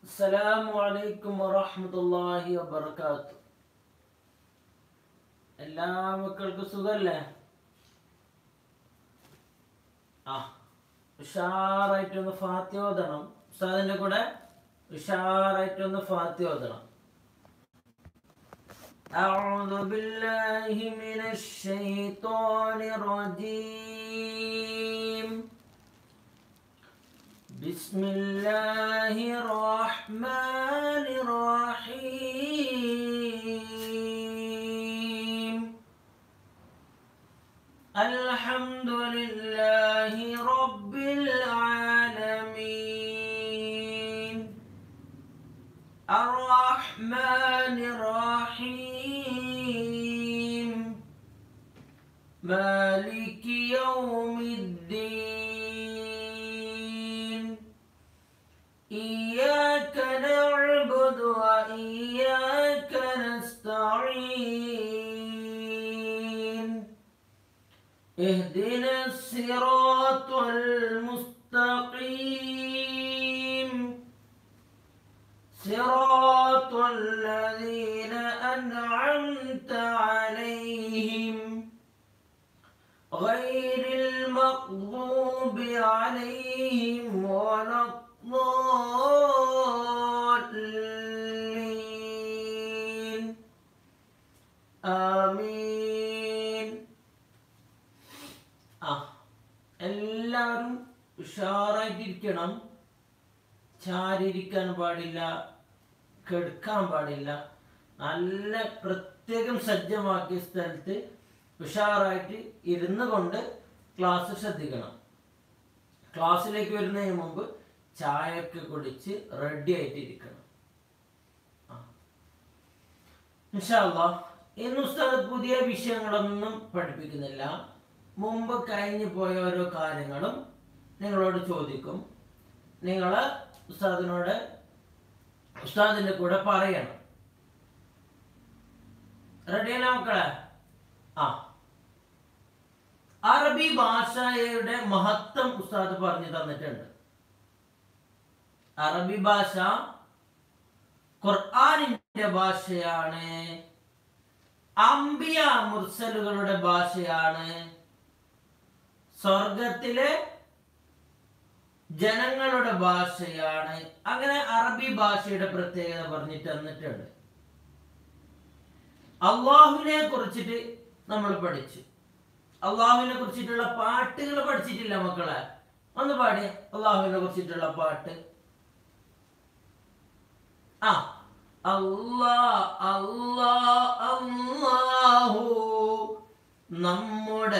അസ്സലാമു അലൈക്കും വറഹ്മത്തുള്ളാഹി വബർക്കാത്തു എല്ലാ മക്കൾക്കും സുഖല്ലേ ആ ഉഷാറായിട്ടൊന്ന് ഫാത്തി ഓതണം ഉസ്താദിന്റെ കൂടെ ഉഷാറായിട്ടൊന്ന് ഫാത്തി ഓതണം أعوذ بالله من الشيطان الرجيم بسم الله الرحمن الرحيم الحمد لله رب العالمين الرحمن الرحيم مالك يوم الدين إياك نعبد وإياك نستعين اهدنا الصراط المستقيم صراط الذين أنعمت عليهم غير المغضوب عليهم ولا الضالين آمين ആ എല്ലാവരും ഉഷാറായിട്ടിരിക്കണം ചാരിയിരിക്കാൻ പാടില്ല കെടുക്കാൻ പാടില്ല നല്ല പ്രത്യേകം സജ്ജമാക്കിയ സ്ഥലത്ത് ഉഷാറായിട്ട് ഇരുന്ന് കൊണ്ട് ക്ലാസ് ശ്രദ്ധിക്കണം ക്ലാസ്സിലേക്ക് വരുന്നതിന് മുമ്പ് ചായയൊക്കെ കുടിച്ച് റെഡി ആയിട്ട് ഇരിക്കണം ആ. ഇൻഷാ അല്ലാ ഇന്ന് ഉസ്താദ് പുതിയ വിഷയങ്ങളൊന്നും പഠിപ്പിക്കുന്നില്ല മുമ്പ് കഴിഞ്ഞു പോയ ഓരോ കാര്യങ്ങളും നിങ്ങളോട് ചോദിക്കും നിങ്ങൾ ഉസ്താദിനോട് ഉസ്താദിന്റെ കൂടെ പറയണം റെഡിയല്ല മക്കളെ ആ അറബി ഭാഷയുടെ മഹത്വം ഉസ്താദ് പറഞ്ഞു തന്നിട്ടുണ്ട് അറബി ഭാഷ ഖുർആാനിന്റെ ഭാഷയാണ് അംബിയ മുർസലുകളുടെ ഭാഷയാണ് സ്വർഗത്തിലെ ജനങ്ങളുടെ ഭാഷയാണ് അങ്ങനെ അറബി ഭാഷയുടെ പ്രത്യേകത പറഞ്ഞിട്ട് തന്നിട്ടുണ്ട് അള്ളാഹുവിനെ കുറിച്ചിട്ട് നമ്മൾ പഠിച്ചു അള്ളാഹുവിനെ കുറിച്ചിട്ടുള്ള പാട്ടുകൾ പഠിച്ചിട്ടില്ല മക്കളെ ഒന്ന് പാടി അള്ളാഹുവിനെ കുറിച്ചിട്ടുള്ള പാട്ട് ആ അല്ലാ അല്ലാ അല്ലാഹു നമ്മുടെ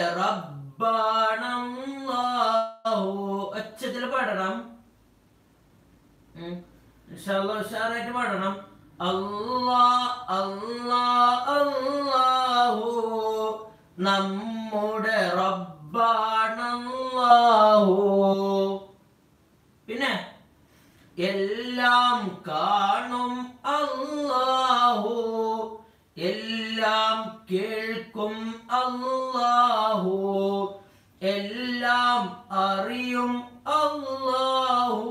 റബ്ബാണല്ലാഹു ഒച്ചത്തിൽ പാടണം ഉം. ഇൻഷാ അല്ലാഹ് ഉഷാറായിട്ട് പാടണം അല്ലാ അല്ലാ അല്ലാഹു നമ്മുടെ റബ്ബാണല്ലാഹു പിന്നെ എല്ലാം കാണും അല്ലാഹു എല്ലാം കേൾക്കും അല്ലാഹു എല്ലാം അറിയും അല്ലാഹു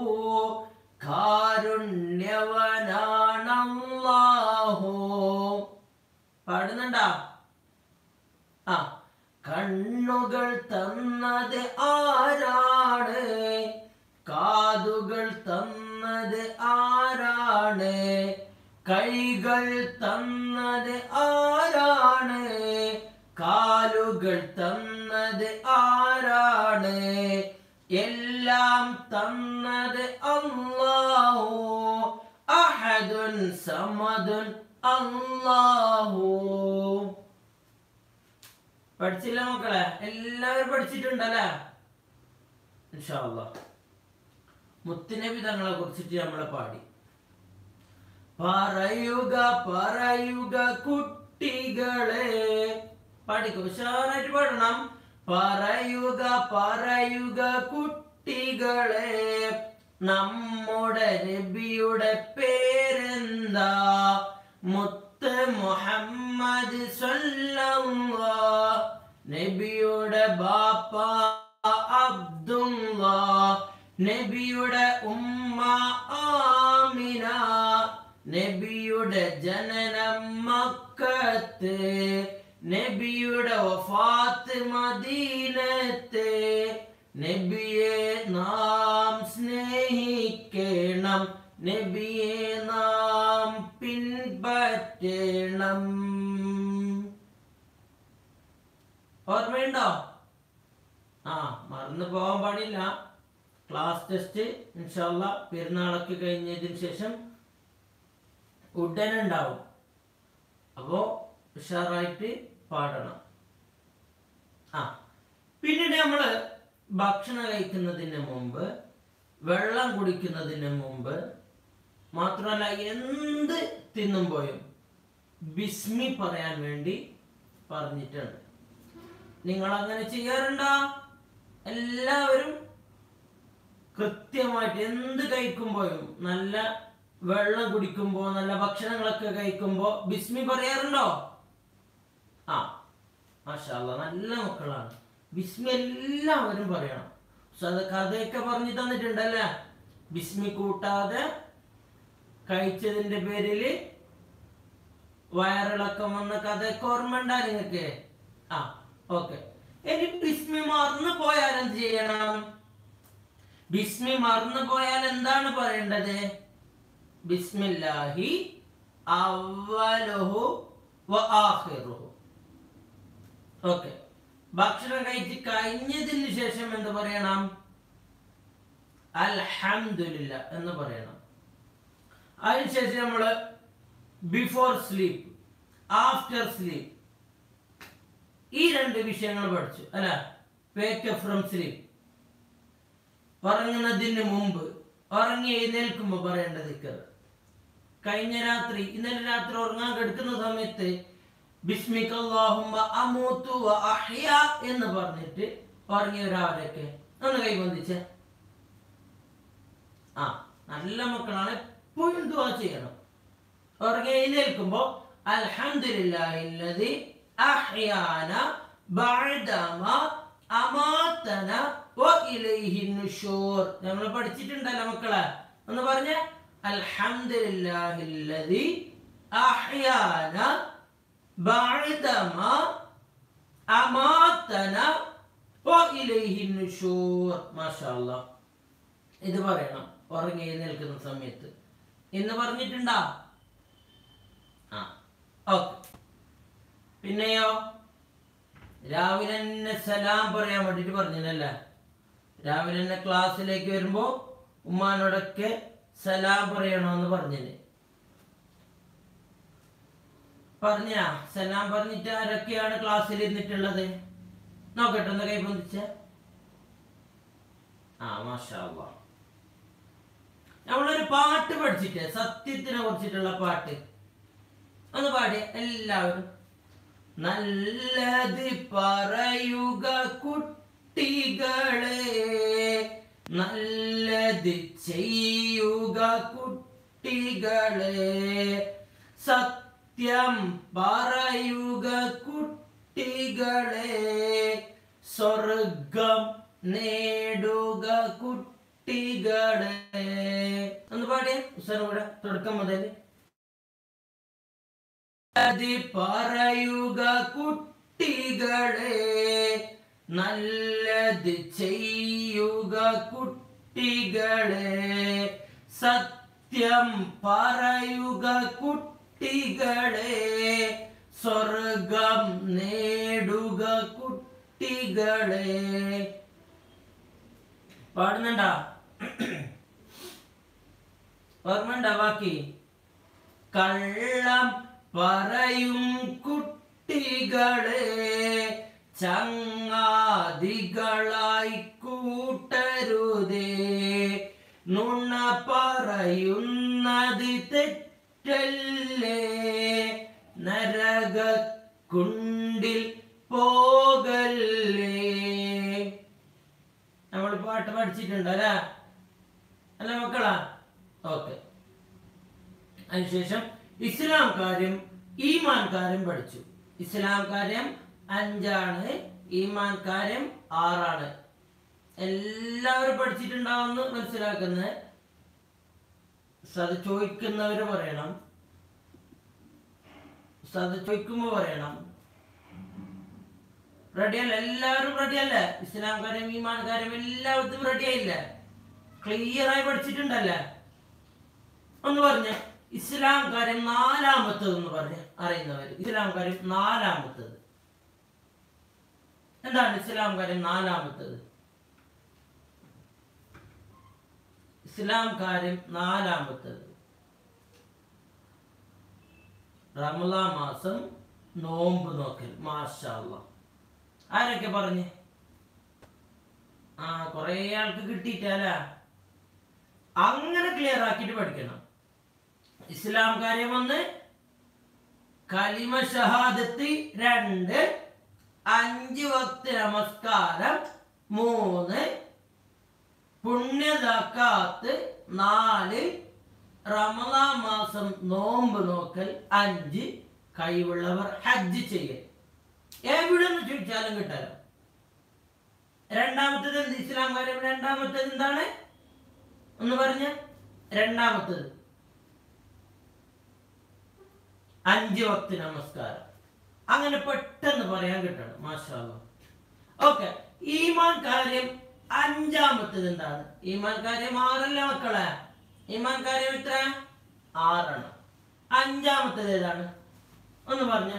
കാരുണ്യവനാണല്ലാഹു പാടുന്നുണ്ടാ ആ കണ്ണുകൾ തന്നത് ആരാണ് കാതുകൾ തന്നത് ആരാണ് കൈകൾ തന്നത് ആരാണ് കാലുകൾ തന്നത് ആരാണ് എല്ലാം തന്നത് അല്ലാഹു അഹദുൻ സമദുൻ അല്ലാഹു പഠിച്ചില്ല മക്കളെ എല്ലാവരും പഠിച്ചിട്ടുണ്ടല്ലേ ഇൻഷാ അല്ലാഹ് മുത്തുനബി തങ്ങളെ കുറിച്ചിട്ട് നമ്മളെ പാടി പറയുക പറയുക കുട്ടികളെ പാടിക്കോ ഉഷാറായിട്ട് പാടണം പറയുക പറയുക കുട്ടികളെ നമ്മുടെ നബിയുടെ പേരെന്താ മുത്ത് മുഹമ്മദ് സല്ലല്ലാഹ് നബിയുടെ ബാപ്പ അബ്ദുള്ള നബിയുടെ ഉമ്മ ആമിന നബിയുടെ ജനനം മക്കത്ത് നബിയുടെ വഫാത്ത് മദീനത്തെ നബിയെ നാം സ്നേഹിക്കണം നബിയെ നാം പിൻപറ്റണം ഓർമ്മയുണ്ടോ ആ മറന്നു പോകാൻ പാടില്ല ക്ലാസ് ടെസ്റ്റ് ഇൻഷാല്ല പെരുന്നാളൊക്കെ കഴിഞ്ഞതിന് ശേഷം ഉടനെ ഉണ്ടാവും അപ്പോൾ ഉഷാറായിട്ട് പാടണം ആ പിന്നീട് നമ്മൾ ഭക്ഷണം കഴിക്കുന്നതിന് മുമ്പ് വെള്ളം കുടിക്കുന്നതിന് മുമ്പ് മാത്രമല്ല എന്ത് തിന്നുമ്പോഴും ബിസ്മി പറയാൻ വേണ്ടി പറഞ്ഞിട്ടുണ്ട് നിങ്ങൾ അങ്ങനെ ചെയ്യാറുണ്ടോ എല്ലാവരും കൃത്യമായിട്ട് എന്ത് കഴിക്കുമ്പോഴും നല്ല വെള്ളം കുടിക്കുമ്പോ നല്ല ഭക്ഷണങ്ങളൊക്കെ കഴിക്കുമ്പോ ബിസ്മി പറയാറുണ്ടോ ആ മാഷാല്ല നല്ല മക്കളാണ് ബിസ്മി എല്ലാവരും പറയണം പക്ഷെ അത് കഥയൊക്കെ പറഞ്ഞു തന്നിട്ടുണ്ടല്ലേ ബിസ്മി കൂട്ടാതെ കഴിച്ചതിന്റെ പേരില് വയറിളക്കം വന്ന കഥയൊക്കെ ഓർമ്മ ഉണ്ടാ നിങ്ങക്ക് ആ ഓക്കെ ഇനി ബിസ്മി മറന്നു പോയാൽ എന്ത് ചെയ്യണം ബിസ്മി മറന്നു പോയാൽ എന്താണ് പറയേണ്ടത് ബിസ്മില്ലാഹി അവലഹു വ ആഖിറുഹു ഓക്കെ ഭക്ഷണം കഴിച്ച് കഴിഞ്ഞതിന് ശേഷം എന്ത് പറയണം അൽഹംദുലില്ല എന്ന് പറയണം അതിനുശേഷം നമ്മൾ ബിഫോർ സ്ലീപ്പ് ആഫ്റ്റർ സ്ലീപ്പ് ഈ രണ്ട് വിഷയങ്ങൾ പഠിച്ചു അല്ല വേക്ക് ഫ്രം സ്ലീപ്പ് ഉറങ്ങുന്നതിന് മുമ്പ് ഉറങ്ങി എഴുന്നേൽക്കുമ്പോൾ പറയേണ്ട ദിക്കർ കഴിഞ്ഞ രാത്രി ഇന്നലെ രാത്രി ഉറങ്ങാൻ കിടക്കുന്ന സമയത്ത് ബിസ്മിക അല്ലാഹുമ്മ അമൂതു വ അഹ്യ എന്ന് പറഞ്ഞിട്ട് ഉറങ്ങിയ ഒരാളൊക്കെ ഒന്ന് കൈബന്ധിച്ചേ ആ നല്ല മക്കളാണ് എപ്പോഴും ദുആ ചെയ്യണം ഉറങ്ങി എഴുന്നേൽക്കുമ്പോ അൽഹംദുലില്ലാഹില്ലദി അഹ്യാന ബഅദമ അമാതന വ ഇലൈഹി നുശൂർ നമ്മൾ പഠിച്ചിട്ടുണ്ടല്ലോ മക്കളെ ഒന്ന് പറഞ്ഞേ അൽഹംദുലില്ലാഹില്ലദി അഹ്യാന ബഅദമ അമാതന വ ഇലൈഹി നുശൂർ മാഷാ അല്ലാഹ് ഇത് പറയണം ഉറങ്ങി എഴുന്നേൽക്കുന്ന സമയത്ത് ഇന്ന് പറഞ്ഞിട്ടുണ്ടാ ആ ഓക്കെ പിന്നെയോ രാവിലെ തന്നെ സലാം പറയാൻ വേണ്ടിട്ട് പറഞ്ഞല്ലേ രാവിലെ തന്നെ ക്ലാസ്സിലേക്ക് വരുമ്പോ ഉമ്മാനോടൊക്കെ സലാം പറയണമെന്ന് പറഞ്ഞില്ലേ പറഞ്ഞ സലാം പറഞ്ഞിട്ട് ആരൊക്കെയാണ് ക്ലാസ്സിൽ ഇരുന്നിട്ടുള്ളത് നോക്കട്ടെ ഒന്ന് കൈ പൊന്തിച്ച ആ മാഷാ അല്ലാ. നമ്മളൊരു പാട്ട് പഠിച്ചിട്ട് സത്യത്തിനെ കുറിച്ചിട്ടുള്ള പാട്ട് ഒന്ന് പാടിയ എല്ലാവരും നല്ലത് പറയുക കുട്ടികളെ നല്ലത് ചെയ്യുക കുട്ടികളെ സത്യം പറയുക കുട്ടികളെ സ്വർഗം നേടുക കുട്ടികളെ ഒന്ന് പാടിയ ഉസാനം കൂടെ തുടക്കം മുതൽ അത് പറയുക കുട്ടികളെ നല്ലത് ചെയ്യുക കുട്ടികളെ സത്യം പറയുക കുട്ടികളെ സ്വർഗം നേടുക കുട്ടികളെ പാടുന്നുണ്ടാ ഓർമ്മണ്ട ബാക്കി കള്ളം പറയും കുട്ടികളെ ചങ്ങാതികളായി കൂട്ടരുതേ നുണ പറയുന്നത് തെറ്റല്ലേ നരകക്കുണ്ടിൽ പോകല്ലേ നമ്മൾ പാട്ട് പഠിച്ചിട്ടുണ്ട് അല്ലേ അല്ല മക്കളാ ഓക്കെ അതിനുശേഷം ഇസ്ലാം കാര്യം ഈമാൻ കാര്യം പഠിച്ചു ഇസ്ലാം കാര്യം അഞ്ചാണ് ഈമാൻ കാര്യം ആറാണ് എല്ലാവരും പഠിച്ചിട്ടുണ്ടാവുമെന്ന് മനസ്സിലാക്കുന്നത് ഉസ്താദ് ചോദിക്കുന്നവര് പറയണം ഉസ്താദ് ചോദിക്കുമ്പോ പറയണം റെഡിയല്ല എല്ലാവരും റെഡിയല്ലേ ഇസ്ലാം കാര്യം ഈമാൻ കാര്യം എല്ലാവരും റെഡിയായില്ലേ ക്ലിയർ ആയി പഠിച്ചിട്ടുണ്ടല്ലേ ഒന്ന് പറഞ്ഞ ഇസ്ലാം കാര്യം നാലാമത്തത് എന്ന് പറഞ്ഞ് അറിയുന്നവർ ഇസ്ലാം കാര്യം നാലാമത്തത് എന്താണ് ഇസ്ലാം കാര്യം നാലാമത്തത് ഇസ്ലാം കാര്യം നാലാമത്തത് റമലാ മാസം നോമ്പ് നോക്കൽ മാഷാ അല്ലാ. ആരൊക്കെ പറഞ്ഞ് ആ കൊറേ ആൾക്ക് കിട്ടിയിട്ടല്ല അങ്ങനെ ക്ലിയർ ആക്കിയിട്ട് പഠിക്കണം ഇസ്ലാം കാര്യം ഒന്ന് കലിമ ഷഹാദത്ത് രണ്ട് അഞ്ച് വക്ത് നമസ്കാരം മൂന്ന് പുണ്യതക്കാത്ത് നാല് റമദാ മാസം നോമ്പ് നോക്കൽ അഞ്ച് കഴിവുള്ളവർ ഹജ്ജ് ചെയ്യൽ എവിടെ നിന്ന് ചോദിച്ചാലും കിട്ടാലോ രണ്ടാമത്തത് എന്ത് ഇസ്ലാം കാര്യം രണ്ടാമത്തത് എന്താണ് ഒന്ന് പറഞ്ഞ രണ്ടാമത്തത് അഞ്ച് വക്ത് നമസ്കാരം അങ്ങനെ പെട്ടെന്ന് പറയാൻ കിട്ടണം മാഷാ ഓക്കെ ഈമാൻ കാര്യം അഞ്ചാമത്തത് എന്താണ് ഈമാൻ കാര്യം ആറല്ല മക്കളെ ഈമാൻ കാര്യം എത്ര ആറെണ്ണം അഞ്ചാമത്തത് ഏതാണ് ഒന്ന് പറഞ്ഞ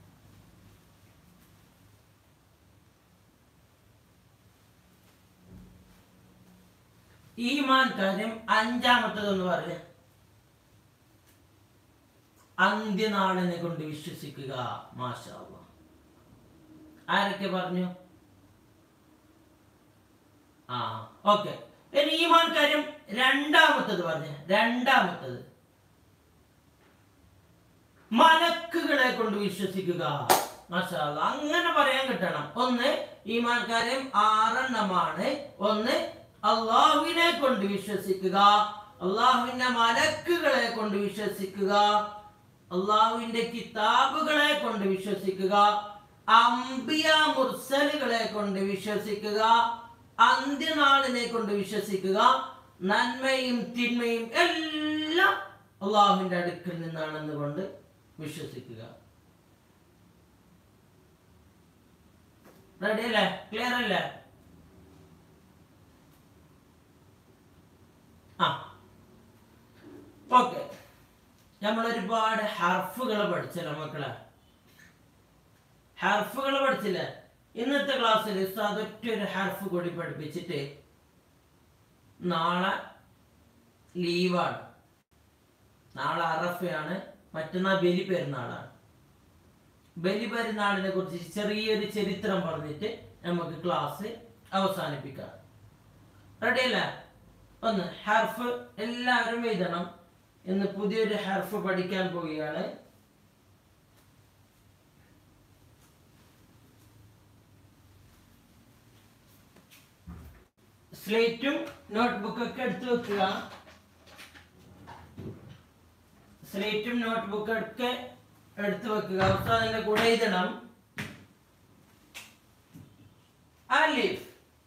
ഈമാൻ കാര്യം അഞ്ചാമത്തത് എന്ന് പറഞ്ഞ അന്ത്യനാളിനെ കൊണ്ട് വിശ്വസിക്കുക മാഷാ അല്ലാ. ആരൊക്കെ പറഞ്ഞു ആ ഓക്കെ ഇനി ഈമാൻ കാര്യം രണ്ടാമത്തത് പറഞ്ഞ രണ്ടാമത്തത് മലക്കുകളെ കൊണ്ട് വിശ്വസിക്കുക മാഷാ അല്ലാ. അങ്ങനെ പറയാൻ കിട്ടണം ഒന്ന് ഈമാൻ കാര്യം ആറെണ്ണമാണ് ഒന്ന് അള്ളാഹുവിനെ കൊണ്ട് വിശ്വസിക്കുക അള്ളാഹുവിന്റെ മലക്കുകളെ കൊണ്ട് വിശ്വസിക്കുക അള്ളാഹുവിന്റെ കിതാബുകളെ കൊണ്ട് വിശ്വസിക്കുക അംബിയ മുർസലുകളെ കൊണ്ട് വിശ്വസിക്കുക അന്ത്യനാളിനെ കൊണ്ട് വിശ്വസിക്കുക നന്മയും തിന്മയും എല്ലാം അള്ളാഹുവിന്റെ അടുക്കൽ നിന്നാണെന്ന് കൊണ്ട് വിശ്വസിക്കുക റെഡി അല്ലേ ക്ലിയർ അല്ലേ ആ ഓക്കെ നമ്മൾ ഒരുപാട് ഹർഫുകൾ പഠിച്ചല്ലോ മക്കളെ ഹർഫുകൾ പഠിച്ചില്ലേ ഇന്നത്തെ ക്ലാസ്സിൽ ഉസ്താദ് ഒറ്റ ഒരു ഹർഫ് കൂടി പഠിപ്പിച്ചിട്ട് നാളെ ലീവാണ് നാളെ അറഫയാണ് മറ്റന്നാൾ ബലി പെരുന്നാളാണ് ബലി പെരുന്നാളിനെ കുറിച്ച് ചെറിയൊരു ചരിത്രം പറഞ്ഞിട്ട് നമുക്ക് ക്ലാസ് അവസാനിപ്പിക്കാം റെഡി അല്ലേ ഒന്ന് ഹർഫ് എല്ലാവരും എഴുതണം ഇന്ന് പുതിയൊരു ഹർഫ് പഠിക്കാൻ പോവുകയാണ് സ്ലേറ്റും നോട്ട്ബുക്കും ഒക്കെ എടുത്തു വെക്കുക സ്ലേറ്റും നോട്ട്ബുക്കും ഒക്കെ എടുത്തു വെക്കുക ഉസ്താദിന്റെ കൂടെ എഴുതണം അലിഫ്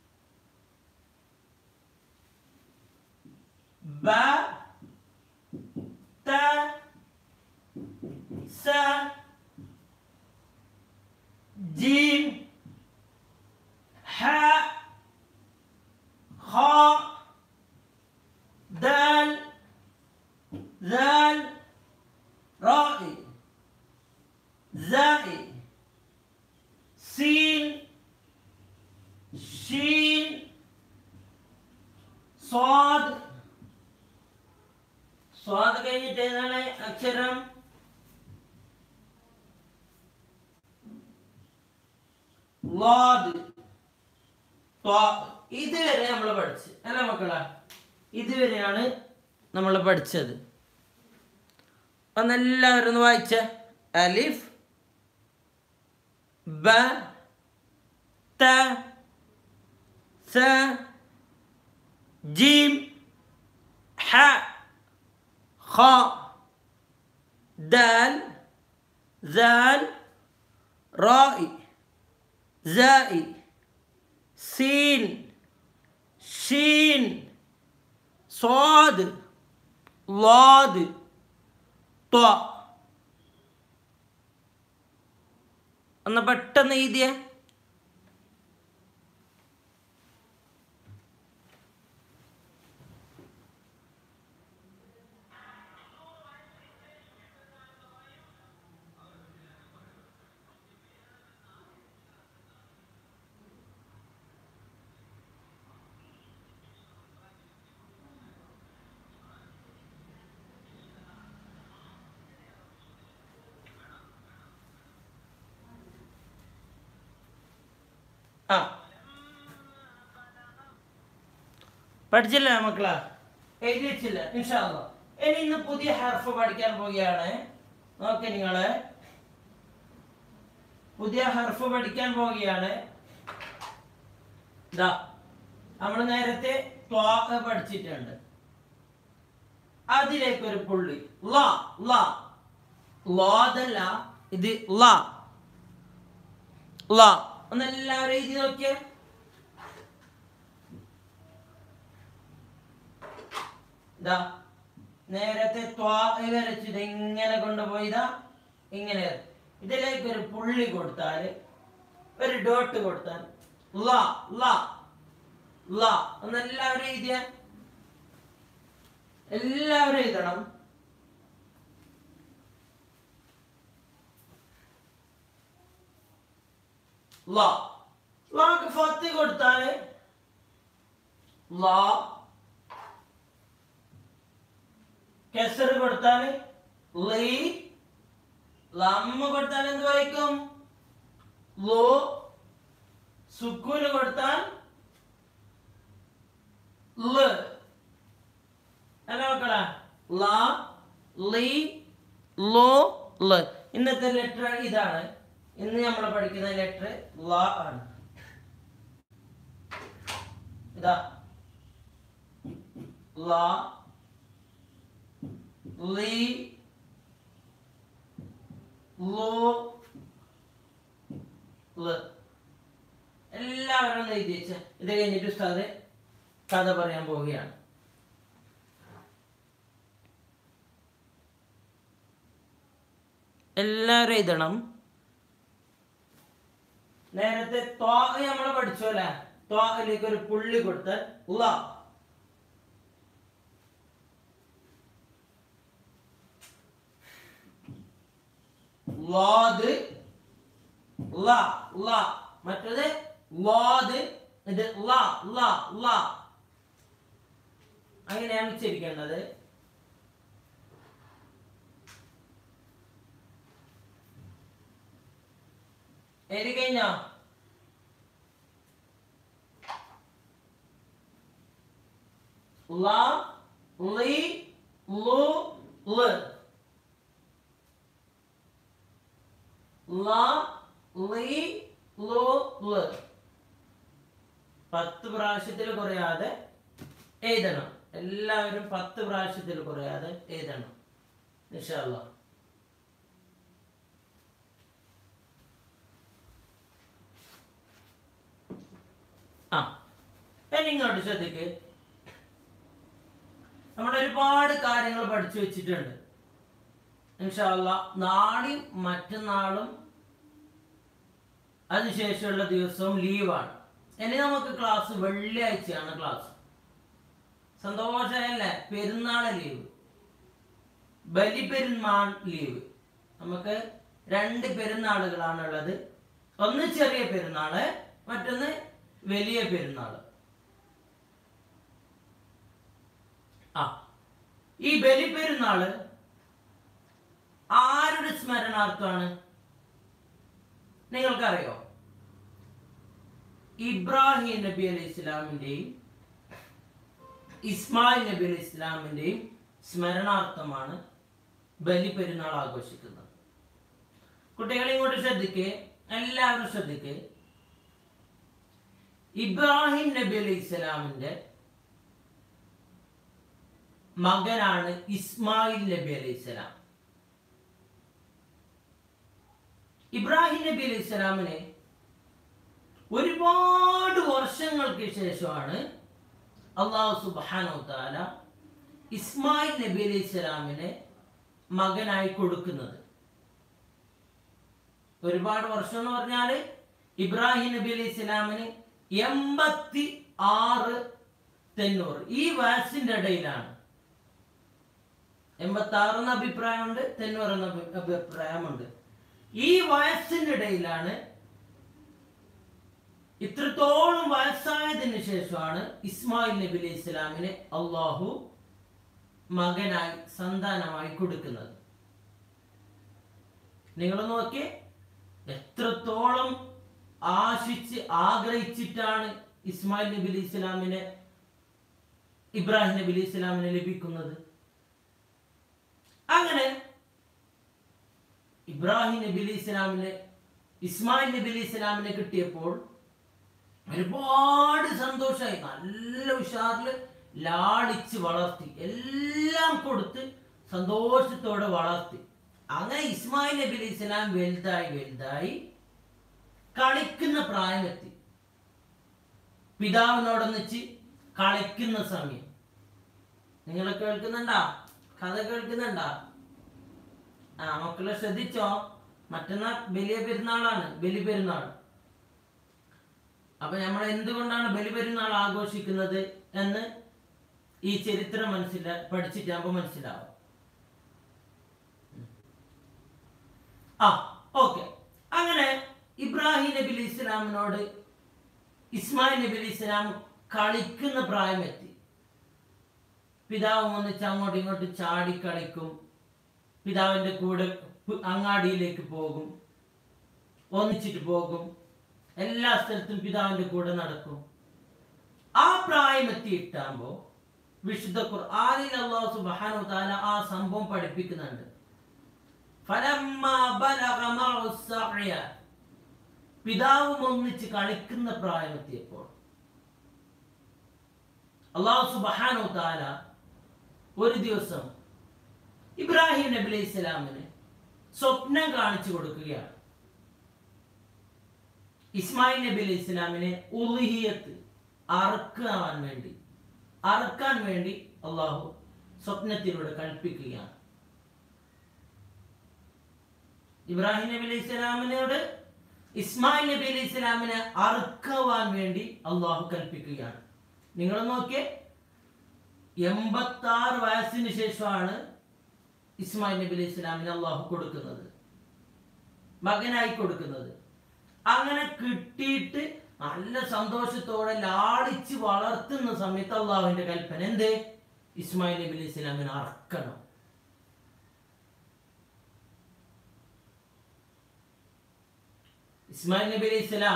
ബ ത സ ജീം ഹ خ دال ذال راء زاء سين شين صاد സ്വാദ് കഴിഞ്ഞിട്ട് ഏതാണ് അക്ഷരം ലാദ് ത്വാ. ഇതുവരെ നമ്മൾ പഠിച്ച് അല്ല മക്കളെ ഇതുവരെയാണ് നമ്മൾ പഠിച്ചത് ഒന്നെല്ലാവരും ഒന്ന് വായിച്ച അലിഫ് ബ ത സ ജീം ഹ خ دال ذال راء زاء سين شين صاد ലാദ് ത്വ ഒന്ന് പെട്ടെന്ന് എഴുതിയ ആ പഠിച്ചില്ല മക്കളാ എഴുതി വെച്ചില്ല ഇൻഷാല്ല ഇനി ഇന്ന് പുതിയ ഹർഫ് പഠിക്കാൻ പോവുകയാണ് നോക്കെ നിങ്ങള് പുതിയ ഹർഫ് പഠിക്കാൻ പോവുകയാണ് ഇതാ നമ്മൾ നേരത്തെ ത്വാ പഠിച്ചിട്ടുണ്ട് അതിലേക്ക് ഒരു പുള്ളി ല ല ലോതല്ല ഇത് ല ല ഒന്ന് എല്ലാവരും എഴുതി നോക്കിയേ ഇതാ നേരത്തെ ത്വാ വരച്ചത് ഇങ്ങനെ കൊണ്ടുപോയതാ ഇങ്ങനെ ഇതിലേക്ക് ഒരു പുള്ളി കൊടുത്താൽ ഒരു ഡോട്ട് കൊടുത്താൽ ല ല ല ഒന്ന് എല്ലാവരും എഴുതിയ എല്ലാവരും എഴുതണം ല ലാക്ക് ഫത്ത് കൊടുത്താൽ ല കെസർ കൊടുത്താൽ ലീ ലമ്മ കൊടുത്താൽ എന്ത് വായിക്കും ലോ സുക്കൂന് കൊടുത്താൽ ല് അല്ല മക്കളെ ല ലീ ലോ ല് ഇന്നത്തെ ലെറ്റർ ഇതാണ് ഇന്ന് നമ്മൾ പഠിക്കുന്ന ലെറ്റർ ല ആണ് ഇതാ ല ലീ ലോ ല് എല്ലാവരും ഒന്ന് എഴുതി വെച്ച ഇത് കഴിഞ്ഞിട്ട് ഉസ്താദ് കഥ പറയാൻ പോവുകയാണ് എല്ലാവരും എഴുതണം നേരത്തെ ത്വാ നമ്മൾ പഠിച്ചു അല്ലേ ത്വായിലേക്ക് ഒരു പുള്ളി കൊടുത്ത് ല ലാദ് ല ല മറ്റത് ലാദ് ഇത് ല ല ല അങ്ങനെയാണ് ഉച്ചരിക്കേണ്ടത് എഴുതി കഴിഞ്ഞോ ല ലി ലു ല് ല ലി ലു ല് പത്ത് പ്രാവശ്യത്തിൽ കുറയാതെ എഴുതണം എല്ലാവരും പത്ത് പ്രാവശ്യത്തിൽ കുറയാതെ എഴുതണം ഇൻഷാല്ലാ ആ ഇനി ഇങ്ങോട്ട് ശ്രദ്ധിക്ക് നമ്മൾ ഒരുപാട് കാര്യങ്ങൾ പഠിച്ചു വെച്ചിട്ടുണ്ട് ഇൻഷാല്ല നാളെയും മറ്റന്നാളും അതിനുശേഷമുള്ള ദിവസവും ലീവാണ് ഇനി നമുക്ക് ക്ലാസ് വെള്ളിയാഴ്ചയാണ് ക്ലാസ് സന്തോഷമല്ലേ പെരുന്നാൾ ലീവ് ബലിപെരുന്നാൾ ലീവ് നമുക്ക് രണ്ട് പെരുന്നാളുകളാണ് ഉള്ളത് ഒന്ന് ചെറിയ പെരുന്നാള് മറ്റൊന്ന് വലിയ പെരുന്നാള് ആ ഈ ബലിപെരുന്നാള് ആരുടെ സ്മരണാർത്ഥമാണ് നിങ്ങൾക്കറിയോ ഇബ്രാഹിം നബി അലൈഹി ഇസ്ലാമിന്റെയും ഇസ്മായിൽ നബി അലൈഹി ഇസ്ലാമിന്റെയും സ്മരണാർത്ഥമാണ് ബലിപെരുന്നാൾ ആഘോഷിക്കുന്നത് കുട്ടികളെ ഇങ്ങോട്ട് ശ്രദ്ധിക്ക് എല്ലാവരും ശ്രദ്ധിക്ക് ഇബ്രാഹിം നബി അലൈഹി ഇസ്ലാമിന്റെ മകനാണ് ഇസ്മായിൽ നബി അലൈഹി സ്വലാം ഇബ്രാഹിം നബി അലൈഹി സ്വലാമിനെ ഒരുപാട് വർഷങ്ങൾക്ക് ശേഷമാണ് അള്ളാഹു സുബാനോ താല ഇസ്മായിൽ നബി അലൈഹി സ്വലാമിനെ മകനായി കൊടുക്കുന്നത് ഒരുപാട് വർഷം എന്ന് പറഞ്ഞാല് ഇബ്രാഹിം നബി അലൈഹി സ്വലാമിന് എൺപത്തി ആറ് തെന്നൂറ് ഈ വയസ്സിന്റെ ഇടയിലാണ് എൺപത്തി ആറ് എന്ന അഭിപ്രായമുണ്ട് തെന്നൂറ് എന്ന അഭി- അഭിപ്രായമുണ്ട് ഈ വയസ്സിന്റെ ഇടയിലാണ് ഇത്രത്തോളം വയസ്സായതിനു ശേഷമാണ് ഇസ്മായിൽ നബി അലൈഹി ഇസ്ലാമിനെ അള്ളാഹു മകനായി സന്താനമായി കൊടുക്കുന്നത് നിങ്ങൾ നോക്കിയേ എത്രത്തോളം ആശിച്ച് ആഗ്രഹിച്ചിട്ടാണ് ഇസ്മായിൽ നബി അലൈഹി ഇസ്ലാമിനെ ഇബ്രാഹിം നബി അലൈഹി ഇസ്ലാമിനെ ലഭിക്കുന്നത് അങ്ങനെ ഇബ്രാഹിം നബി അലൈഹി ഇസ്ലാമിനെ ഇസ്മായിൽ നബി അലൈഹി ഇസ്ലാമിനെ കിട്ടിയപ്പോൾ ഒരുപാട് സന്തോഷമായി നല്ല ഉഷാറില് ലാളിച്ച് വളർത്തി എല്ലാം കൊടുത്ത് സന്തോഷത്തോടെ വളർത്തി അങ്ങനെ ഇസ്മായിൽ നബി അലൈഹി ഇസ്ലാം വലുതായി വലുതായി കളിക്കുന്ന പ്രായമെത്തി പിതാവിനോടൊന്നിച്ച് കളിക്കുന്ന സമയം നിങ്ങൾ കേൾക്കുന്നുണ്ടാ കഥ കേൾക്കുന്നുണ്ടാ ആ മക്കളെ ശ്രദ്ധിച്ചോ മറ്റന്നാൾ വലിയ പെരുന്നാളാണ് ബലി പെരുന്നാൾ അപ്പൊ നമ്മൾ എന്തുകൊണ്ടാണ് ബലി പെരുന്നാൾ ആഘോഷിക്കുന്നത് എന്ന് ഈ ചരിത്രം മനസ്സിലാ പഠിച്ചിട്ടാകുമ്പോ മനസ്സിലാവും ആ ഓക്കെ അങ്ങനെ ഇബ്രാഹിം നബി അലി ഇസ്ലാമിനോട് ഇസ്മായിൽ നബി അലി ഇസ്ലാം കളിക്കുന്ന പ്രായമെത്തി പിതാവ് ഒന്നിച്ച് അങ്ങോട്ടും ഇങ്ങോട്ടും ചാടി കളിക്കും പിതാവിന്റെ കൂടെ പ്- അങ്ങാടിയിലേക്ക് പോകും ഒന്നിച്ചിട്ട് പോകും എല്ലാ സ്ഥലത്തും പിതാവിന്റെ കൂടെ നടക്കും ആ പ്രായം എത്തിയിട്ടാകുമ്പോ വിശുദ്ധ ഖുർആനിൽ അള്ളാഹു സുബ്ഹാനഹു തആല ആ സംഭവം പഠിപ്പിക്കുന്നുണ്ട് ഫലമ്മാ ബലഗ മഅു സഅയ പിതാവും ഒന്നിച്ച് കളിക്കുന്ന പ്രായമെത്തിയപ്പോൾ അള്ളാഹു സുബ്ഹാനഹു തആല ഒരു ദിവസം ഇബ്രാഹിം നബി അലൈഹി സ്വലാമിന് സ്വപ്നം കാണിച്ചു കൊടുക്കുകയാണ് ഇസ്മായിൽ നബി അലൈഹി ഇസ്ലാമിനെ ഉലുഹിയത്ത് അറുക്കാൻ വേണ്ടി അറുക്കാൻ വേണ്ടി അള്ളാഹു സ്വപ്നത്തിലൂടെ കൽപ്പിക്കുകയാണ് ഇബ്രാഹിം നബി അലൈഹി ഇസ്ലാമിനോട് ഇസ്മായിൽ നബി അലൈഹി ഇസ്ലാമിനെ അറുക്കുവാൻ വേണ്ടി അള്ളാഹു കൽപ്പിക്കുകയാണ് നിങ്ങൾ നോക്കിയേ എൺപത്തി ആറ് വയസ്സിന് ശേഷമാണ് ഇസ്മായിൽ നബി അലൈഹി ഇസ്ലാമിനെ അള്ളാഹു കൊടുക്കുന്നത് മകനായി കൊടുക്കുന്നത് അങ്ങനെ കിട്ടിയിട്ട് നല്ല സന്തോഷത്തോടെ ലാളിച്ച് വളർത്തുന്ന സമയത്ത് അള്ളാഹുവിന്റെ കൽപ്പന എന്ത് ഇസ്മായിൽ നബി അലൈഹി ഇസ്ലാമിനെ അറക്കണം ഇസ്മായിൽ നബി അലൈഹി ഇസ്ലാം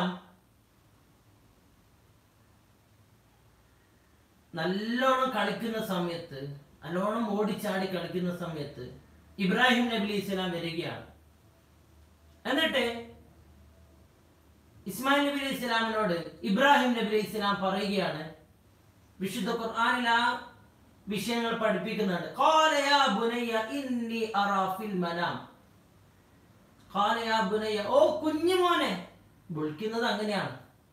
നല്ലോണം കളിക്കുന്ന സമയത്ത് നല്ലോണം ഓടിച്ചാടി കളിക്കുന്ന സമയത്ത് ഇബ്രാഹിം നബി അലൈഹി ഇസ്ലാം വരികയാണ് എന്നിട്ട് ഇസ്മായിൽ നബി അലൈഹി ഇസ്ലാമിനോട് ഇബ്രാഹിം നബി അലൈഹി ഇസ്ലാം പറയുകയാണ് വിശുദ്ധ ഖുർആനിൽ ആ വിഷയങ്ങൾ പഠിപ്പിക്കുന്നുണ്ട് "ഖാല യാ ബുനയ്യ ഇന്നി അറാ ഫിൽ മനാം." ഖാല യാ ബുനയ്യ, ഓ കുഞ്ഞുമോനെ വിളിക്കുന്നത് അങ്ങനെയാണ്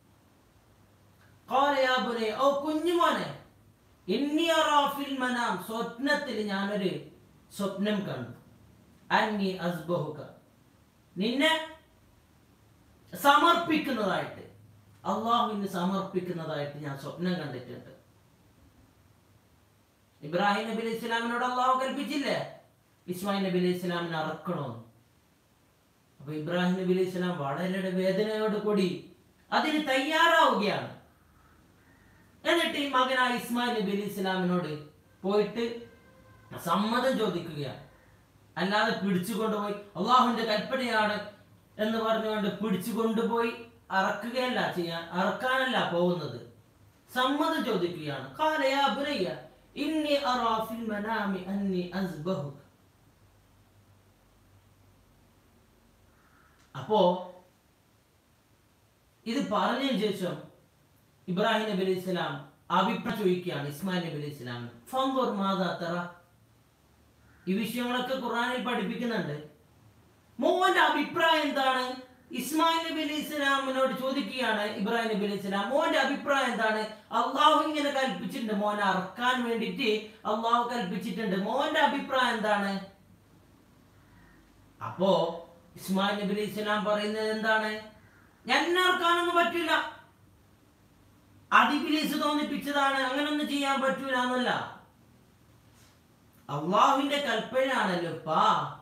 ഖാല യാ ബുനയ്യ, ഓ കുഞ്ഞുമോനെ ഇന്നി അറാ ഫിൽ മനാം സ്വപ്നത്തിൽ ഞാനൊരു സ്വപ്നം കണ്ടു അന്നി അസ്ബഹുക നിന്നെ സമർപ്പിക്കുന്നതായിട്ട് അള്ളാഹുവിന് സമർപ്പിക്കുന്നതായിട്ട് ഞാൻ സ്വപ്നം കണ്ടിട്ടുണ്ട് ഇബ്രാഹിം നബി അലൈഹി ഇസ്ലാമിനോട് അള്ളാഹു കൽപ്പിച്ചില്ലേ ഇസ്മായിൽ നബി അലൈഹി ഇസ്ലാമിനെ അറക്കണമെന്ന് അപ്പൊ ഇബ്രാഹിം നബി അലൈഹി ഇസ്ലാം വളരെ വേദനയോട് കൂടി അതിന് തയ്യാറാവുകയാണ് എന്നിട്ട് ഈ മകനായ ഇസ്മായിൽ നബി അലൈഹി ഇസ്ലാമിനോട് പോയിട്ട് സമ്മതം ചോദിക്കുകയാണ് അല്ലാതെ പിടിച്ചു കൊണ്ടുപോയി അള്ളാഹുവിന്റെ കൽപ്പനയാണ് എന്ന് പറഞ്ഞുകൊണ്ട് പിടിച്ചു കൊണ്ടുപോയി അറക്കുകയല്ല ചെയ്യാൻ അറക്കാനല്ല പോകുന്നത് സമ്മതം ചോദിക്കുകയാണ് "ഖാല യാ ബുനയ്യ, ഇന്നി അറാ ഫിൽ മനാമി അന്നി അസ്ബഹുക." അപ്പോ ഇത് പറഞ്ഞതിന് ശേഷം ഇബ്രാഹിം നബി അലൈഹി സ്വലാം അഭിപ്രായം ചോദിക്കുകയാണ് ഇസ്മായിൽ നബി അലൈഹി സ്വലാമിന് ഫൻദുർ മാതാ തറ ഈ വിഷയങ്ങളൊക്കെ ഖുർആനിൽ പഠിപ്പിക്കുന്നുണ്ട് മോന്റെ അഭിപ്രായം എന്താണ് ഇസ്മായിൽ നബി അലൈഹി ഇസ്ലാമിനോട് ചോദിക്കുകയാണ് ഇബ്രാഹിം നബി അലൈഹി ഇസ്ലാം മോന്റെ അഭിപ്രായം എന്താണ് അള്ളാഹു ഇങ്ങനെ കൽപ്പിച്ചിട്ടുണ്ട് മോനെ അറക്കാൻ വേണ്ടിയിട്ട് അള്ളാഹു കൽപ്പിച്ചിട്ടുണ്ട് മോന്റെ അഭിപ്രായം എന്താണ് അപ്പോ ഇസ്മായിൽ നബി അലൈഹി ഇസ്ലാം പറയുന്നത് എന്താണ് എന്നെ അറക്കാനൊന്നും പറ്റില്ല അടിപിലീസ് തോന്നിപ്പിച്ചതാണ് അങ്ങനൊന്നും ചെയ്യാൻ പറ്റൂല എന്നല്ല അള്ളാഹുവിന്റെ കൽപ്പനയാണല്ലോ ഇപ്പാ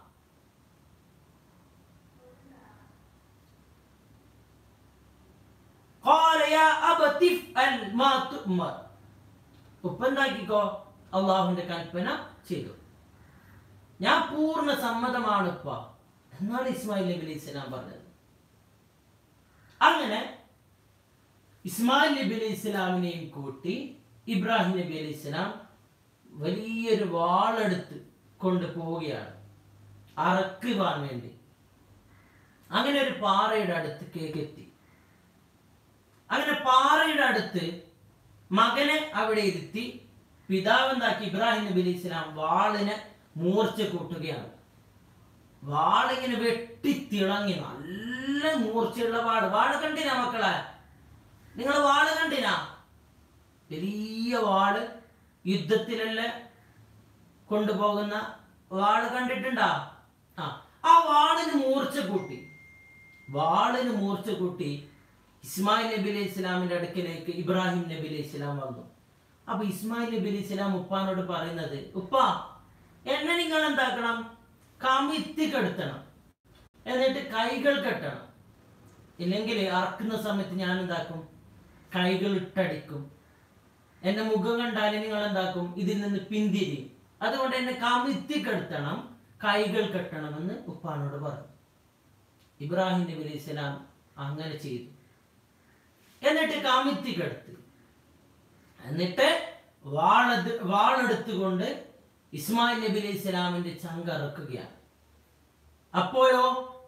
قال يا أبت افعل ما تؤمر ഉപ്പ എന്താക്കിക്കോ അള്ളാഹുവിന്റെ കൽപ്പന ചെയ്തു ഞാൻ പൂർണ്ണ സമ്മതമാണ് ഉപ്പ എന്നാണ് ഇസ്മായിൽ നബി അലൈഹി സ്വലാം പറഞ്ഞത് അങ്ങനെ ഇസ്മായിൽ നബി അലൈഹി സ്വലാമിനെയും കൂട്ടി ഇബ്രാഹിം നബി അലൈഹി സ്വലാം വലിയൊരു വാളെടുത്ത് കൊണ്ടുപോവുകയാണ് അറക്കുവാൻ വേണ്ടി അങ്ങനെ ഒരു പാറയുടെ അടുത്ത് കേക്കെത്തി അങ്ങനെ പാറയുടെ അടുത്ത് മകനെ അവിടെ ഇരുത്തി പിതാവ് എന്താക്കി ഇബ്രാഹിം നബി അലൈഹി സ്വലാം വാളിനെ മൂർച്ച കൂട്ടുകയാണ് വാളിങ്ങനെ വെട്ടിത്തിളങ്ങി നല്ല മൂർച്ചയുള്ള വാട് വാട് കണ്ടിനാ മക്കളെ നിങ്ങൾ വാള് കണ്ടിനാ വലിയ വാള് യുദ്ധത്തിലല്ലേ കൊണ്ടുപോകുന്ന വാള് കണ്ടിട്ടുണ്ടാ ആ ആ വാളിന് മൂർച്ച കൂട്ടി വാളിന് മൂർച്ച കൂട്ടി ഇസ്മായിൽ നബി അലൈഹി ഇസ്ലാമിന്റെ അടുക്കിലേക്ക് ഇബ്രാഹിം നബി അലൈഹി ഇസ്ലാം വന്നു അപ്പൊ ഇസ്മായിൽ നബി അലൈഹി ഇസ്ലാം ഉപ്പാനോട് പറയുന്നത് ഉപ്പ എന്നെ നിങ്ങൾ എന്താക്കണം കമിത്തി കെടുത്തണം എന്നിട്ട് കൈകൾ കെട്ടണം ഇല്ലെങ്കിൽ അറക്കുന്ന സമയത്ത് ഞാൻ എന്താക്കും കൈകൾ ഇട്ടടിക്കും എന്റെ മുഖം കണ്ടാൽ നിങ്ങൾ എന്താക്കും ഇതിൽ നിന്ന് പിന്തിരിയും അതുകൊണ്ട് എന്നെ കമിത്തി കെടുത്തണം കൈകൾ കെട്ടണമെന്ന് ഉപ്പാനോട് പറഞ്ഞു ഇബ്രാഹിം നബി അലൈഹി സ്വലാം അങ്ങനെ ചെയ്തു എന്നിട്ട് കമിത്തി കെടുത്ത് എന്നിട്ട് വാളെടു വാളെടുത്തുകൊണ്ട് ഇസ്മായിൽ നബി അലൈഹി സ്വലാമിന്റെ ചങ്ക ഇറക്കുകയാണ് അപ്പോഴോ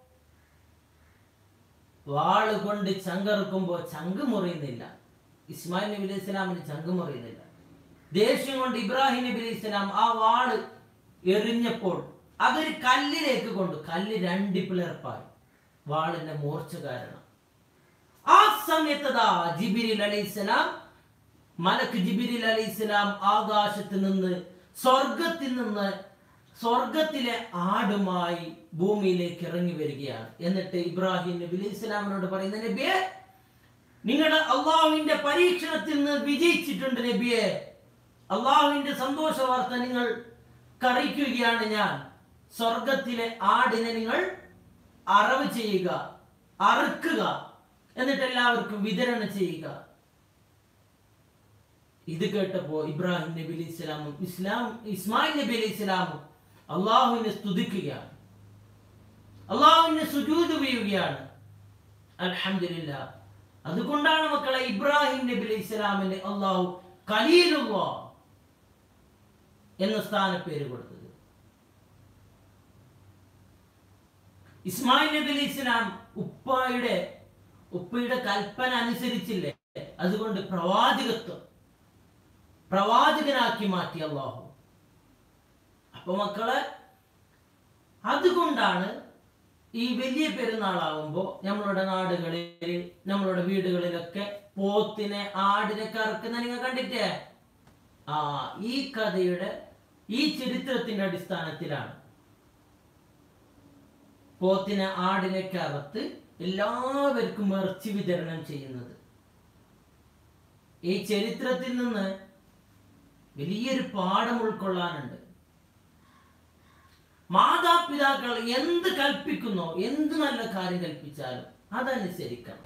വാള് കൊണ്ട് ചങ്കറുക്കുമ്പോ ചങ്ക് മുറിയുന്നില്ല ഇസ്മായിൽ നബി അലൈഹി സ്വലാമിന് ചങ്ക് മുറിയുന്നില്ല ദേഷ്യം കൊണ്ട് ഇബ്രാഹിം നബി അലൈഹി സ്വലാം ആ വാള് എറിഞ്ഞപ്പോൾ അതൊരു കല്ലിലേക്ക് കൊണ്ടു കല്ല് രണ്ട് പിളർപ്പായി വാളിന്റെ മൂർച്ച കാരണം ആ സമയത്തതാ ജിബിരിൽ അലൈഹിസ്സലാം മലക്ക് ജിബിരിൽ അലൈഹിസ്സലാം ആകാശത്ത് നിന്ന് സ്വർഗത്തിൽ നിന്ന് സ്വർഗത്തിലെ ആടുമായി ഭൂമിയിലേക്ക് ഇറങ്ങി വരികയാണ് എന്നിട്ട് ഇബ്രാഹിം നബി അലൈഹി സ്വലാമിനോട് പറയുന്ന നബിയെ നിങ്ങളുടെ അള്ളാഹുവിന്റെ പരീക്ഷണത്തിൽ നിന്ന് വിജയിച്ചിട്ടുണ്ട് നബിയെ അള്ളാഹുവിന്റെ സന്തോഷ വാർത്ത നിങ്ങൾ കറിക്കുകയാണ് ഞാൻ സ്വർഗത്തിലെ ആടിനെ നിങ്ങൾ അറവ് ചെയ്യുക അറുക്കുക എന്നിട്ട് എല്ലാവർക്കും വിതരണം ചെയ്യുക ഇത് കേട്ടപ്പോ ഇബ്രാഹിം നബി അലൈഹി സ്വലാമും ഇസ്ലാം ഇസ്മായിൽ നബി അലൈഹി സ്വലാമും അള്ളാഹുവിനെ സ്തുതിക്കുകയാണ് അള്ളാഹുവിനെ സുജൂത് ചെയ്യുകയാണ് അൽഹംദുലില്ലാ അതുകൊണ്ടാണ് മക്കളെ ഇബ്രാഹിം നബി അലൈഹി സ്വലാമിന് അള്ളാഹു കലീലുള്ള എന്ന സ്ഥാനപ്പേര് കൊടുത്തത് ഇസ്മായിൽ നബി അലൈഹി സ്വലാം ഉപ്പായുടെ ഉപ്പയുടെ കൽപ്പന അനുസരിച്ചില്ലേ അതുകൊണ്ട് പ്രവാചകത്വം പ്രവാചകനാക്കി മാറ്റി അള്ളാഹു അപ്പൊ മക്കളെ അതുകൊണ്ടാണ് ഈ വലിയ പെരുന്നാളാവുമ്പോ നമ്മളുടെ നാടുകളിൽ നമ്മളുടെ വീടുകളിലൊക്കെ പോത്തിനെ ആടിനെ കറക്കുന്ന നിങ്ങൾ കണ്ടിട്ടേ ആ ഈ കഥയുടെ ഈ ചരിത്രത്തിന്റെ അടിസ്ഥാനത്തിലാണ് പോത്തിനെ ആടിനെ കറത്ത് എല്ലാവർക്കും ഇറച്ചി വിതരണം ചെയ്യുന്നത് ഈ ചരിത്രത്തിൽ നിന്ന് വലിയൊരു പാഠം ഉൾക്കൊള്ളാനുണ്ട് മാതാപിതാക്കൾ എന്ത് കൽപ്പിക്കുന്നോ എന്ത് നല്ല കാര്യം കൽപ്പിച്ചാലും അതനുസരിക്കണം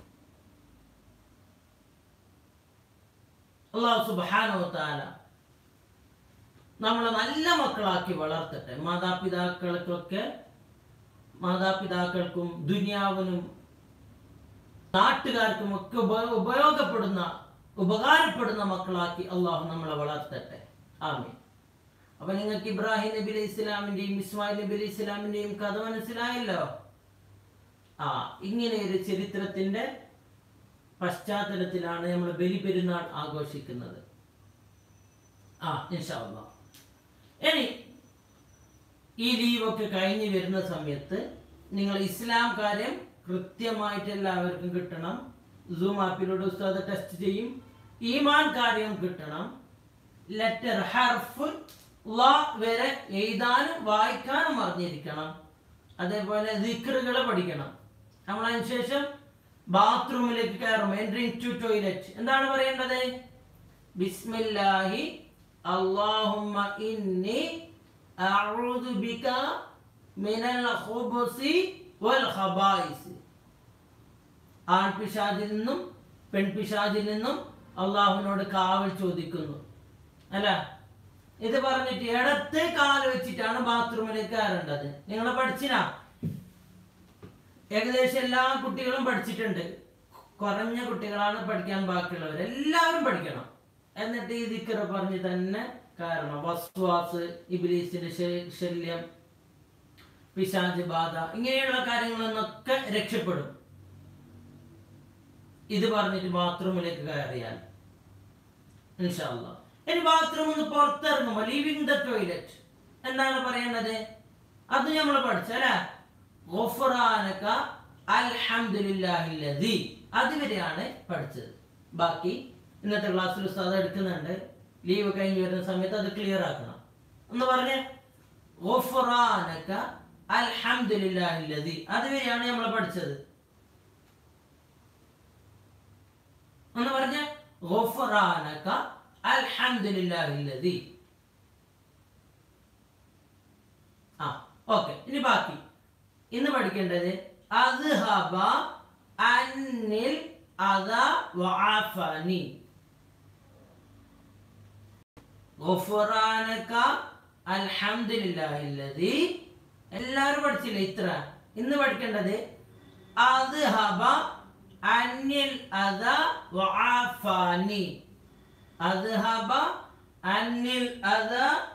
അള്ളാഹു സുബാനോ താല നമ്മളെ നല്ല മക്കളാക്കി വളർത്തട്ടെ മാതാപിതാക്കൾക്കൊക്കെ മാതാപിതാക്കൾക്കും ദുനിയാവിനും നാട്ടുകാർക്കും ഒക്കെ ഉപ- ഉപയോഗപ്പെടുന്ന ഉപകാരപ്പെടുന്ന മക്കളാക്കി അള്ളാഹു നമ്മളെ വളർത്തട്ടെ ആമീൻ അപ്പൊ നിങ്ങൾക്ക് ഇബ്രാഹിം നബി അലൈഹി ഇസ്ലാമിന്റെയും ഇസ്മായിൽ നബി അലൈഹി ഇസ്ലാമിന്റെയും കഥ മനസ്സിലായല്ലോ ആ ഇങ്ങനെ ഒരു ചരിത്രത്തിന്റെ പശ്ചാത്തലത്തിലാണ് നമ്മൾ ബലി പെരുന്നാൾ ആഘോഷിക്കുന്നത് ആ ഇൻഷാ അല്ലാഹ്. ഇനി ഈ ലീവൊക്കെ കഴിഞ്ഞ് വരുന്ന സമയത്ത് നിങ്ങൾ ഇസ്ലാം കാര്യം കൃത്യമായിട്ട് എല്ലാവർക്കും കിട്ടണം സൂം ആപ്പിലൂടെ ഉസ്താദ് ടെസ്റ്റ് ചെയ്യും ഈമാൻ കാര്യം കിട്ടണം ലെറ്റർ ഹർഫ് ല വരെ എഴുതാനും വായിക്കാനും അറിഞ്ഞിരിക്കണം അതേപോലെ ദിക്റുകൾ പഠിക്കണം നമ്മൾ അതിനുശേഷം ബാത്റൂമിലേക്ക് കയറും എൻട്രിങ് ടു ടോയ്ലറ്റ് എന്താണ് പറയേണ്ടത് ബിസ്മില്ലാഹി അല്ലാഹുമ്മ ഇന്നി അഊദു ബിക മിനൽ ഖുബുസി വൽ ഖബായിസ് ആൺപിശാചിൽ നിന്നും പെൺപിശാചിൽ നിന്നും അള്ളാഹുവിനോട് കാവൽ ചോദിക്കുന്നു അല്ല ഇത് പറഞ്ഞിട്ട് ഇടത്തെ കാല് വെച്ചിട്ടാണ് ബാത്റൂമിലേക്ക് കയറേണ്ടത് നിങ്ങൾ പഠിച്ചിനാ ഏകദേശം എല്ലാ കുട്ടികളും പഠിച്ചിട്ടുണ്ട് കുറഞ്ഞ കുട്ടികളാണ് പഠിക്കാൻ ബാക്കിയുള്ളവർ എല്ലാവരും പഠിക്കണം എന്നിട്ട് ഈ ദിക്കറ പറഞ്ഞ് തന്നെ കാരണം വസ്വാസ് ഇബിലീസിന്റെ ശ- ശല്യം പിശാച് ബാധ ഇങ്ങനെയുള്ള കാര്യങ്ങളിൽ നിന്നൊക്കെ രക്ഷപ്പെടും ഇത് പറഞ്ഞിട്ട് ബാത്റൂമിലേക്ക് കയറിയാൽ ഇൻഷാല്ലാ ഇനി ബാത്റൂമിൽ നിന്ന് പുറത്തിറങ്ങുമ്പോ ലീവിംഗ് ദ ടോയ്ലറ്റ് എന്താണ് പറയേണ്ടത് അത് നമ്മൾ പഠിച്ചല്ലേ ഗുഫ്റാനക അൽഹംദുലില്ലാഹില്ലദി അതുവരെയാണ് പഠിച്ചത് ബാക്കി ഇന്നത്തെ ക്ലാസ്സിൽ ഉസ്താദ് എടുക്കുന്നുണ്ട് ലീവ് കഴിഞ്ഞ് വരുന്ന സമയത്ത് അത് ക്ലിയർ ആക്കണം ഒന്ന് പറഞ്ഞേ ഗുഫ്റാനക അൽഹംദുലില്ലാഹില്ലദി അതുവരെയാണ് നമ്മൾ പഠിച്ചത് ഒന്ന് പറഞ്ഞ ഗുഫ്റാനക അൽഹംദുലില്ലാഹില്ലദി ആ ഓക്കെ ഇനി ബാക്കി ഇന്ന് പഠിക്കേണ്ടത് അദ്ഹബ അന്നിൽ അദ വഅഫനി ഗുഫ്റാനക അൽഹംദുലില്ലാഹില്ലദി എല്ലാവരും പഠിച്ചില്ലേ ഇത്ര ഇന്ന് പഠിക്കേണ്ടത് അദ്ഹബ അന്നിൽ അദ വഅഫനി അദ്ഹബ അന്നിൽ അദ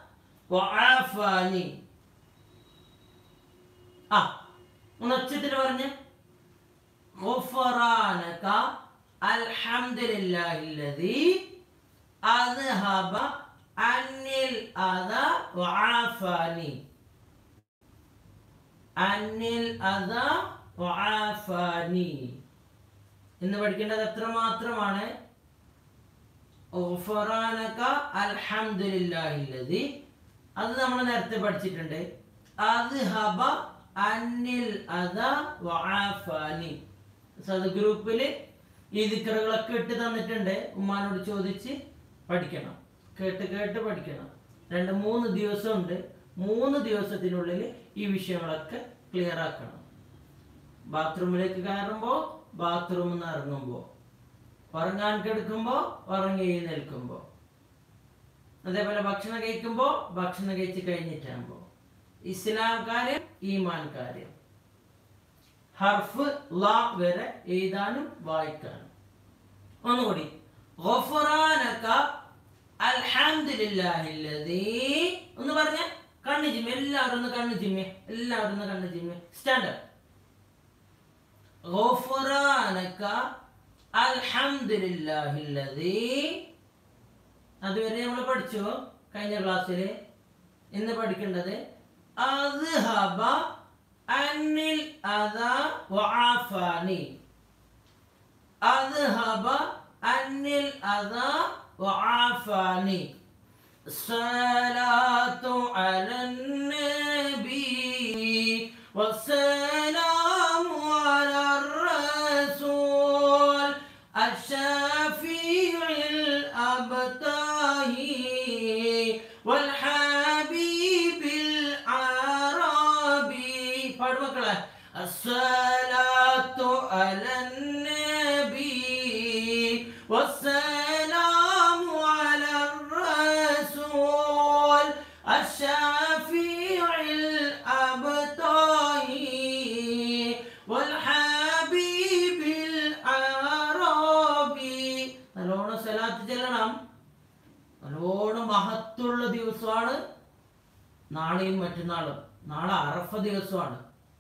വഅഫനി ആ ഒന്ന് ഒച്ചത്തിൽ പറഞ്ഞ് غفرانك الحمد لله الذي أذهب عني الأذى وعافاني عني الأذى وعافاني ഇന്ന് പഠിക്കേണ്ടത് എത്ര മാത്രമാണ് غفرانك الحمد لله الذي അത് നമ്മൾ നേരത്തെ പഠിച്ചിട്ടുണ്ട് അദ്ഹബ അന്നിൽ അദ വആഫാനി സദ് ഗ്രൂപ്പിൽ ഈ ദിക്കറുകളൊക്കെ ഇട്ട് തന്നിട്ടുണ്ട് ഉമ്മാനോട് ചോദിച്ച് പഠിക്കണം കേട്ട് കേട്ട് പഠിക്കണം രണ്ട് മൂന്ന് ദിവസമുണ്ട് മൂന്ന് ദിവസത്തിനുള്ളിൽ ഈ വിഷയങ്ങളൊക്കെ ക്ലിയർ ആക്കണം ബാത്റൂമിലേക്ക് കയറുമ്പോൾ ബാത്റൂമിൽ നിന്ന് ഇറങ്ങുമ്പോൾ ഉറങ്ങാൻ കിടക്കുമ്പോൾ ഉറങ്ങി എഴുന്നേൽക്കുമ്പോൾ അതേപോലെ ഭക്ഷണം കഴിക്കുമ്പോൾ ഭക്ഷണം കഴിച്ച് കഴിഞ്ഞിട്ടാകുമ്പോൾ ഇസ്ലാം കാര്യം ഈമാൻ കാര്യം ഹർഫ് ല വരെ എഴുതാനും വായിക്കാനും ഒന്നുകൂടി ഗുഫ്റാനക അൽഹംദുലില്ലാഹില്ലദീ ഒന്ന് പറഞ്ഞ കണ്ണ് ചിമ്മി എല്ലാവരും ഒന്ന് കണ്ണ് ചിമ്മി എല്ലാവരും ഒന്ന് കണ്ണ് ചിമ്മി സ്റ്റാൻഡ് ഗുഫ്റാനക അൽഹംദുലില്ലാഹില്ലദീ അതുവരെ നമ്മൾ പഠിച്ചു കഴിഞ്ഞ ക്ലാസ്സിൽ ഇന്ന് പഠിക്കേണ്ടത് അദ്ഹബ അന്നിൽ അദ വആഫാനി അദ്ഹബ അന്നിൽ അദ വആഫാനി الصلاة على النبي والسلام على الرسول الشفيع الأبتهي والحبيب العربي فارمكلا الصلاة على النبي والسلام على الرسول الشفيع الأبتهي والحبيب العربي നല്ലോണം സലാത്ത് ചെല്ലണം നല്ലോണം മഹത്തുള്ള ദിവസമാണ് നാളെയും മറ്റന്നാളും നാളെ അറഫ ദിവസമാണ്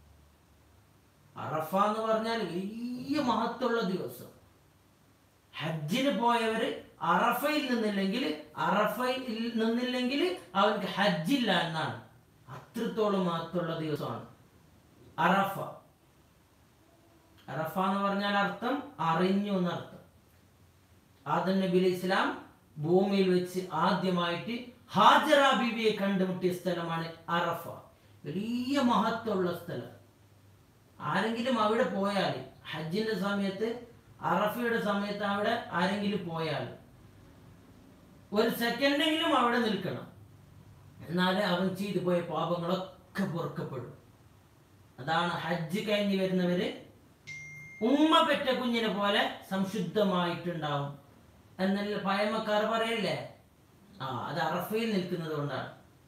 അറഫ എന്ന് പറഞ്ഞാൽ വലിയ മഹത്തുള്ള ദിവസം ഹജ്ജിന് പോയവര് അറഫയിൽ നിന്നില്ലെങ്കിൽ അറഫയിൽ നിന്നില്ലെങ്കിൽ അവർക്ക് ഹജ്ജില്ല എന്നാണ് അത്രത്തോളം മഹത്തുള്ള ദിവസമാണ് അറഫ അറഫ എന്ന് പറഞ്ഞാൽ അർത്ഥം അറിഞ്ഞു എന്നർത്ഥം ആദം നബി അലൈഹി ഇസ്ലാം ഭൂമിയിൽ വെച്ച് ആദ്യമായിട്ട് ഹാജറ ബീവിയെ കണ്ടുമുട്ടിയ സ്ഥലമാണ് അറഫ വലിയ മഹത്വമുള്ള സ്ഥലം ആരെങ്കിലും അവിടെ പോയാൽ ഹജ്ജിന്റെ സമയത്ത് അറഫയുടെ സമയത്ത് അവിടെ ആരെങ്കിലും പോയാൽ ഒരു സെക്കൻഡെങ്കിലും അവിടെ നിൽക്കണം എന്നാലേ അവൻ ചെയ്തു പോയ പാപങ്ങളൊക്കെ പൊറുക്കപ്പെടും അതാണ് ഹജ്ജ് കഴിഞ്ഞ് വരുന്നവര് ഉമ്മ പെറ്റ കുഞ്ഞിനെ പോലെ സംശുദ്ധമായിട്ടുണ്ടാവും എന്നല്ല പഴമക്കാർ പറയല്ലേ ആ അത് അറഫയിൽ നിൽക്കുന്നത് കൊണ്ടാണ്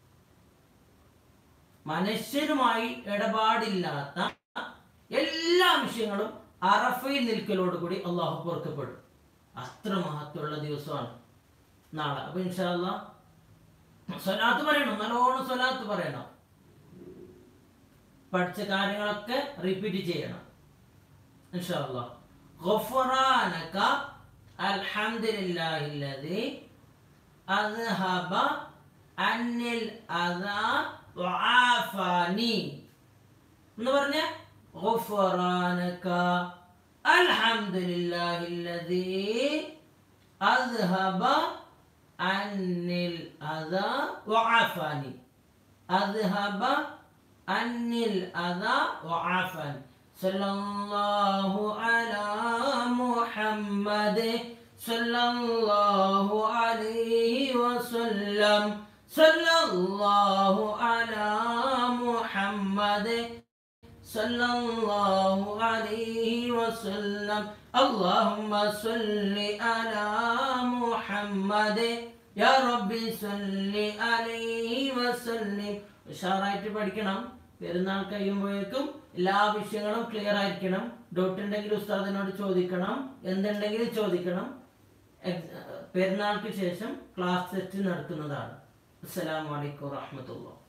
മനുഷ്യരുമായി ഇടപാടില്ലാത്ത എല്ലാ വിഷയങ്ങളും അറഫയിൽ നിൽക്കലോടുകൂടി അള്ളാഹു പൊറുക്കപ്പെടും അത്ര മഹത്വമുള്ള ദിവസമാണ് നാളെ അപ്പൊ ഇൻഷാല്ല സ്വലാത്ത് പറയണം നല്ലോണം സ്വലാത്ത് പറയണം പഠിച്ച കാര്യങ്ങളൊക്കെ റിപ്പീറ്റ് ചെയ്യണം ഇൻഷാല്ല غفرانك الحمد لله الذي أذهب عني الأذى وعافاني എന്ന് പറഞ്ഞ غفرانك الحمد لله الذي أذهب عني الأذى وعافاني أذهب عني الأذى وعافاني صلى الله على محمد صلى الله عليه وسلم صلى الله على محمد صلى الله عليه وسلم اللهم صل على محمد يا ربي صل عليه وسلم ഉഷാറായിട്ട് പഠിക്കണം പെരുന്നാൾ കഴിയുമ്പോഴേക്കും എല്ലാ വിഷയങ്ങളും ക്ലിയർ ആയിരിക്കണം ഡൗട്ട് ഉണ്ടെങ്കിൽ ഉസ്താദിനോട് ചോദിക്കണം എന്തുണ്ടെങ്കിലും ചോദിക്കണം എക്സ്- പെരുന്നാൾക്ക് ശേഷം ക്ലാസ് ടെസ്റ്റ് നടത്തുന്നതാണ് അസ്സലാമു അലൈക്കും വറഹ്മത്തുള്ളാഹി